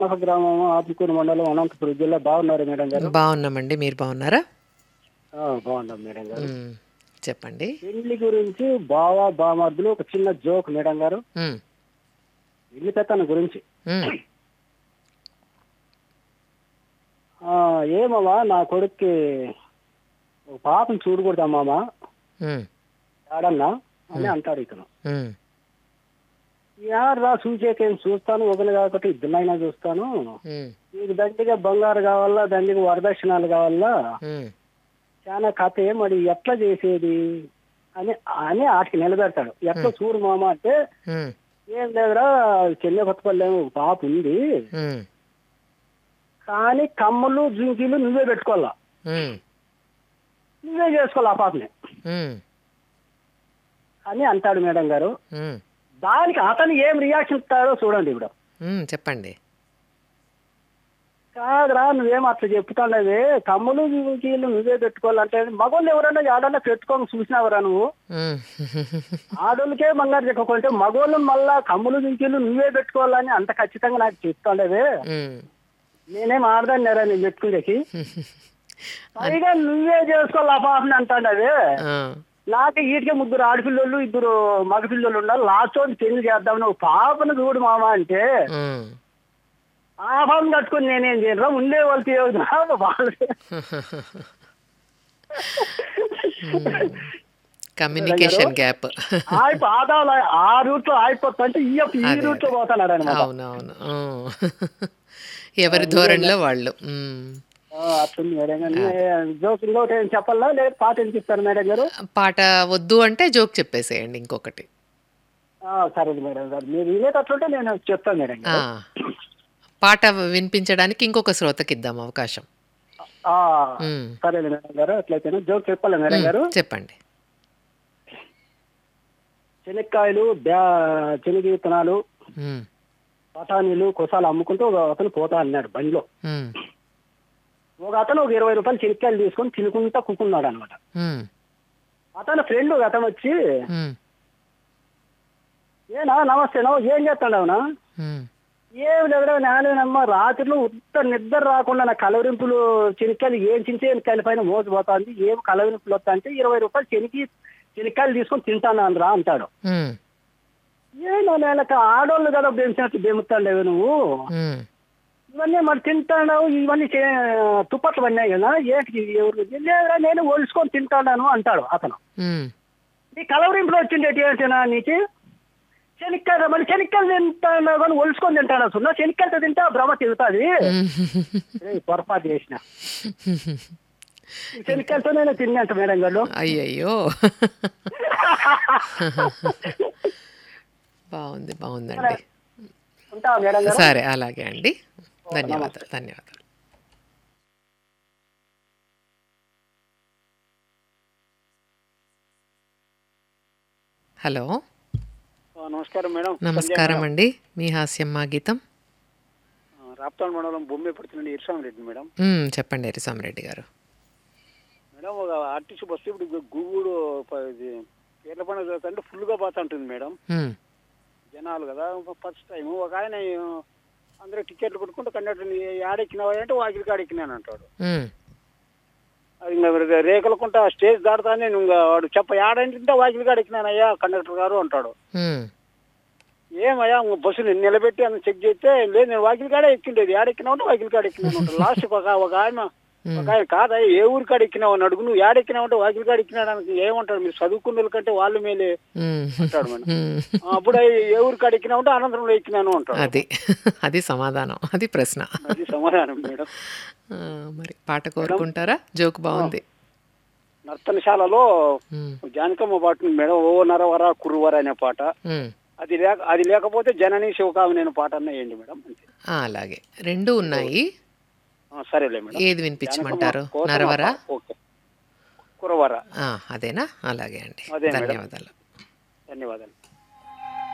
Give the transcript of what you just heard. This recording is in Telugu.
ఒక గ్రామం ఆత్మకూరు మండలం అనంతపురం జిల్లా బాగున్నారు మేడం గారు బాగున్నామండి మీరు బాగున్నారా ఆ, బాగున్నాం మేడం గారు మ్మ్. చెప్పండి పెళ్లి గురించి బావా బామర్దులు ఒక చిన్న జోక్ మేడం గారు మ్మ్. ఇల్లు పెత్తన గురించి మ్మ్. ఆ, ఏమమ్మా నా కొడుక్కి ఒక పాపను చూడకూడదా మామ మ్మ్. ఆడన్నా అని అంటాడు ఇతను మ్మ్. యాడ్రా చూసేకేం చూస్తాను ఒకరు కాబట్టి ఇద్దరినైనా చూస్తాను మ్మ్. నీకు దండిగా బంగారు కావాలా దండిగా వరదక్షిణాలు కావాలా మ్మ్. చాలా కథ మరి ఎట్లా చేసేది అని అని ఆటికి నిలబెడతాడు ఎట్లా చూడు మామ అంటే మ్మ్. ఏం లేదురా చెన్నై కొత్తపల్లి ఒక పాప ఉంది మ్మ్. కానీ కమ్మలు జుంకీలు నువ్వే పెట్టుకోవాలా మ్మ్. నువ్వే చేసుకోవాలి ఆ పాపని మ్మ్. అని అంటాడు మేడం గారు మ్మ్. దానికి అతను ఏం రియాక్షన్ ఇస్తాడో చూడండి ఇప్పుడు మ్మ్. చెప్పండి కాదురా నువ్వేం అట్లా చెప్తాండవి కమ్ములు జుంకీలు నువ్వే పెట్టుకోవాలంటే మగోళ్ళు ఎవరైనా ఆడన్నా పెట్టుకోని చూసినావురా నువ్వు మ్మ్. ఆడోళ్ళకే బంగారు చెప్పుకుంటే మగోళ్ళు మళ్ళా కమ్ములు జుంకీలు నువ్వే పెట్టుకోవాలని అంత ఖచ్చితంగా నాకు చెప్తాండవి మ్మ్. నేనేం ఆడదాన్నారా నేను పెట్టుకునేకి పైగా నువ్వే చేసుకోవాలి ఆ పాపని అంటాండవి ఆ. నాకు ఈటికే ముగ్గురు ఆడపిల్లలు ఇద్దరు మగపిల్లలు ఉండాలి లాస్ట్ రోజు పెళ్లి చేద్దాం నువ్వు పాపను చూడు మామ అంటే మ్మ్. ఆ పాపను కట్టుకుని నేనేం చేయను ఉండే వాళ్ళకి వాళ్ళు కమ్యూనికేషన్ గ్యాప్ ఆయిపో ఆదాలు ఆ రూట్ లో ఆగిపోతుంటే ఈ యొక్క ఈ అదే, రూట్ లో పోతున్నాడు అనమాట అవునవును మ్మ్. ఎవరి ధోరణిలో వాళ్ళు మ్మ్. అట్లుంది మేడం గారు జోక్ ఇంకోటి ఏం చెప్పాలా లేదా పాట వినిపిస్తారు మేడం గారు పాట వద్దు అంటే జోక్ చెప్పేసేయండి ఇంకొకటి ఆ, సరే మేడం గారు మీరు వినేటట్లుంటే నేను చెప్తాను మేడం ఆ. గారు పాట వినిపించడానికి ఇంకొక శ్రోతకి ఇద్దాం అవకాశం ఆ, మ్మ్. సరే మేడం గారు అట్లయితే జోక్ చెప్పాలా మేడం గారు చెప్పండి శనక్కాయలు బ్యా శనగ విత్తనాలు మ్మ్. బఠానీలు కొసాలు అమ్ముకుంటూ ఒక అతను పోతా అన్నాడు బండిలో మ్మ్. ఒక అతను ఒక ఇరవై రూపాయలు శనక్కాయలు తీసుకొని తినుకుంటా కూకున్నాడు అనమాట మ్మ్. అతను ఫ్రెండ్ ఒక అతను వచ్చి మ్మ్. ఏనా నమస్తేనా ఏం చేస్తాడవునా మ్మ్. ఏం లేదురా నానేనమ్మా రాత్రిలో ఉత్త నిద్ర రాకుండా నా కలవరింపులు శనక్కాయలు ఏం చించే శనక్కాయల పైన మోసపోతుంది ఏం కలవరింపులు వస్తా అంటే ఇరవై రూపాయలు శనికి శనక్కాయలు తీసుకొని తింటాను రా అంటాడు మ్మ్. ఏనా నేలక ఆడోళ్ళు కదా పెంచినట్టు బెముతాండేవి నువ్వు మ్మ్. ఇవన్నీ మరి తింటాడు ఇవన్నీ చే- తుప్పట్లు పడినాయి కదా ఏంటి ఎవరు లేదురా నేను ఒలుచుకొని తింటాను అంటాడు అతను మ్మ్. నీ కలవరింపులు వచ్చిండేటి ఏంటినా నీకు శనిక్కాయ మరి శనిక్కాయలు తింటాడు కానీ ఒలుచుకొని తింటాడు అసలు శనిక్కాయలతో తింటే ఆ భ్రమ తిరుగుతుంది ఏయ్, పొరపాటు చేసిన శనిక్కాయలతో నేను తిన్నంట మేడం గారు అయ్యయ్యో బాగుంది బాగుందండి ఉంటావా మేడం గారు సరే అలాగే అండి ధన్యవాదాలు ధన్యవాదాలు హలో ఆ, నమస్కారం మేడం నమస్కారం అండి మీ హాస్యమ్మ గీతం రాప్తాడు మండలం బొమ్మే పడుతుందండి ఇర్సాం రెడ్డి మేడం మ్మ్, చెప్పండి ఎరిసామరెడ్డి గారు మేడం ఒక ఆర్టీసీ బస్సు ఇప్పుడు గూగుడు ప- ఇది పేర్ల పండుగ చదువుతుంటే ఫుల్గా పోతుంటుంది మేడం మ్మ్, జనాలు కదా ఫస్ట్ టైం ఒక ఆయన అందరూ టికెట్లు కొట్టుకుంటూ కండక్టర్ ఆడెక్కినావా అంటే వాకిలి కాడ ఎక్కినాను అంటాడు మ్మ్, అది ఇంకా రే- రేకులకుంటా స్టేజ్ దాటుతానే నువ్వు ఇంకా వాడు చెప్ప ఆడంటే వాకిలి కాడ ఎక్కినానయ్యా కండక్టర్ గారు అంటాడు మ్మ్, ఏమయ్యా ఇంక బస్సుని నిలబెట్టి అని చెక్ చేస్తే లేదు నేను వాకిలి కాడే ఎక్కిండేది ఆడెక్కినా ఉంటే వాకిలి కాడ ఎక్కినాను అంటాడు లాస్ట్ ఒక ఒక ఆయన ఒక ఆయన కాదా ఏ ఊరి కాడ ఎక్కినావు అని అడుగు నువ్వు ఏడెక్కినావు అంటే వాకిలి కాడ ఎక్కినాడానికి ఏమంటాడు మీరు చదువుకున్న కంటే వాళ్ళు మేలే మ్మ్, అంటాడు మేడం మ్మ్. ఆ, అప్పుడు అయి ఏ ఊరి కాడ ఎక్కినా ఉంటే అనంతరంలో ఎక్కినాను అంటాడు అది అది సమాధానం అది ప్రశ్న అది సమాధానం మేడం ఆ, మరి పాట కోరుకుంటారా జోక్ బాగుంది నర్తనశాలలో మ్మ్, జానకమ్మ పాట ఉంది మేడం ఓ నరవర కురువర అనే పాట మ్మ్. అది లేక అది లేకపోతే జనని శివకామి నేను పాట అన్న వేయండి మేడం అంతే ఆ, అలాగే రెండు ఉన్నాయి ఆ, సరేలే మేడం ఏది వినిపించమంటారు జానకమ్మ, కోసమ్మ, నరవరా ఓకే కురవర ఆ, అదేనా అలాగే అండి అదే మేడం. ధన్యవాదాలు ధన్యవాదాలు